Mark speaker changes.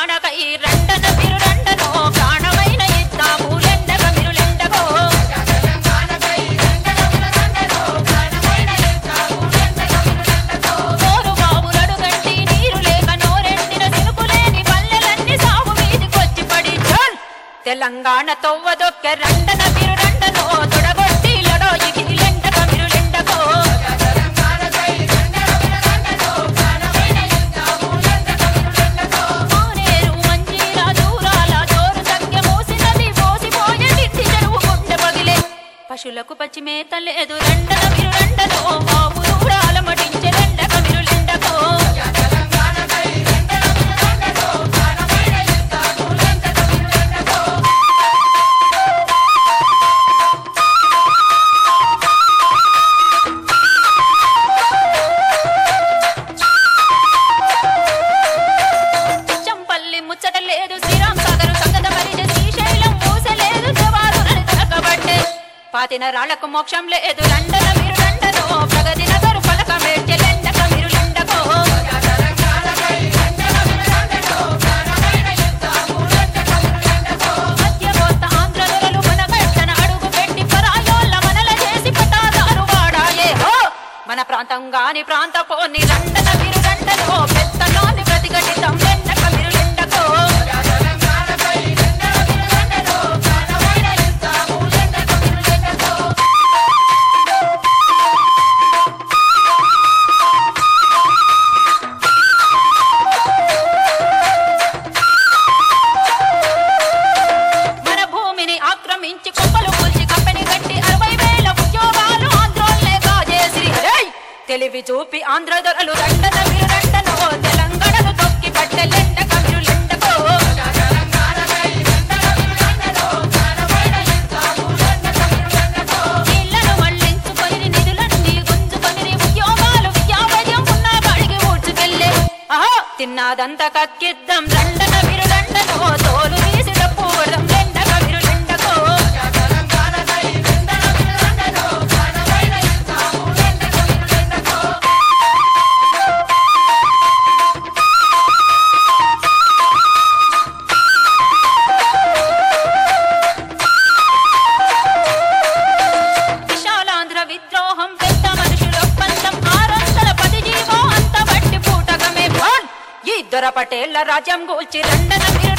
Speaker 1: తెలంగాణకై రండన మీరు రండనో ప్రాణమైన ఇద్దాము లెండక మీరు లెండకో కోరు బాబులడు గంటి నీరు లేక నోరెండిన సినుకులేని పల్లెలన్నీ సాగు మీదికొచ్చి పడి చల్! తెలంగాణ తొవ్వదొక్క రండన మీరు రండనో తొడగొట్టి లడో ఇగిరి లెండక మీరు లెండకో మానేరు మంజీర దూరాల జోరు తగ్గ మోసినది మోసిపోయే నిత్తి చెరువు గుండె పగిలే పశులకు పచ్చి మేత లేదు రండన మీరు రండనో బాబు దూరాల మటించే లెండక మీరు లెండకో చంపల్లి ముచ్చట లేదు శ్రీరామ్ సాగర్ సంగత మరిజ శ్రీశైలం మూసలేదు జవారులని తలకబట్టే పాతిన రాళ్లకు మోక్షం లేదు లండన మీరు లండనో ప్రగతి నగరు పలక మేడ్చె లెండక మీరు లెండకో మధ్య కోస్త ఆంధ్ర దొరలు మన గట్టన అడుగు పెట్టి పరాయోళ్ళ మనల చేసి పతాదారు వాడాయే హో మన ప్రాంతం గాని ప్రాంత పోని లండన మీరు లండనో పెత్తలోని ప్రతిఘటితం లెండక మీరు లెండకో మన భూమిని ఆక్రమించి కుప్పలు కూల్చి కంపెనీ కట్టి అరవై వేల ఉద్యోగాలు ఆంధ్రోళ్ళే కాజేసి రేయ్! తెలివి చూపి ఆంధ్ర దొరలు రండన మీరు రండనో తెలంగాణను తొక్కి పట్టె లెండక మీరు లెండకో నీళ్లను మళ్లించుకొని నిధులన్నీ గుంజుకొని ఉద్యోగాలు విద్యావైద్యం ఉన్న కాడికి ఊడ్చుకెళ్ళే ఆహా తిన్నాదంతా కక్కిద్దాం రండన మీరు రండనో తోలు తీసి డప్పు కొడదాం లెండక మీరు లెండకో విశాలాంధ్ర విద్రోహం పెద్ద మనుషుల ఒప్పందం ఆరొందల పది జీవో అంత బట్టి పూటకమే భోన్ ఈ దొర పటేళ్ల రాజ్యం గూల్చి రండన మీరు